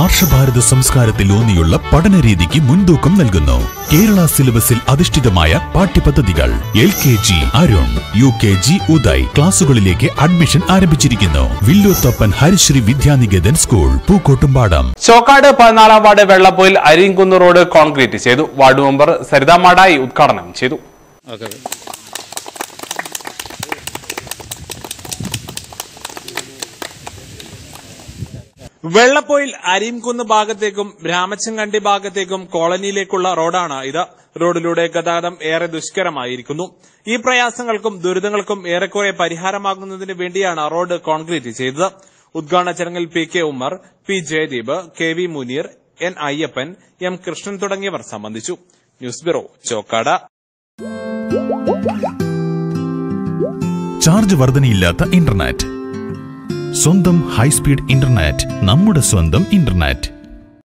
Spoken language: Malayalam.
ആർഷഭാരത സംസ്കാരത്തിൽ ഊന്നിയുള്ള പഠനരീതിക്ക് മുൻതൂക്കം നൽകുന്നു കേരള സിലബസിൽ അധിഷ്ഠിതമായ പാഠ്യപദ്ധതികൾ എൽ കെ ജി അരുൺ യു കെ ജി ഉദയ് ക്ലാസുകളിലേക്ക് അഡ്മിഷൻ ആരംഭിച്ചിരിക്കുന്നു വില്ലോത്തപ്പൻ ഹരിശ്രീ വിദ്യാനികേതൻ സ്കൂൾ പൂക്കോട്ടുംപാടം ചോക്കാട് പതിനാലാം ward Vellappoyil Arinkunnu road concrete ചെയ്തു വാർഡ് മെമ്പർ സരിത മാടായി ഉദ്ഘാടനം ചെയ്തു വെള്ളപ്പോയിൽ അരീംകുന്ന് ഭാഗത്തേക്കും രാമച്ചങ്കണ്ടി ഭാഗത്തേക്കും കോളനിയിലേക്കുള്ള റോഡാണ് ഇത് റോഡിലൂടെ ഗതാഗതം ഏറെ ദുഷ്കരമായിരിക്കുന്നു ഈ പ്രയാസങ്ങൾക്കും ദുരിതങ്ങൾക്കും ഏറെക്കുറെ പരിഹാരമാകുന്നതിന് വേണ്ടിയാണ് റോഡ് കോൺക്രീറ്റ് ചെയ്തത് ഉദ്ഘാടന ചടങ്ങിൽ P K Ummer P Jayadeep K V Muneer N Ayyappan M Krishnan തുടങ്ങിയവർ സംബന്ധിച്ചു ന്യൂസ് ബ്യൂറോ ചോക്കാട് ചാർജ് വർധനയില്ലാത്ത ഇന്റർനെറ്റ് സ്വന്തം ഹൈസ്പീഡ് ഇന്റർനെറ്റ് നമ്മുടെ സ്വന്തം ഇന്റർനെറ്റ്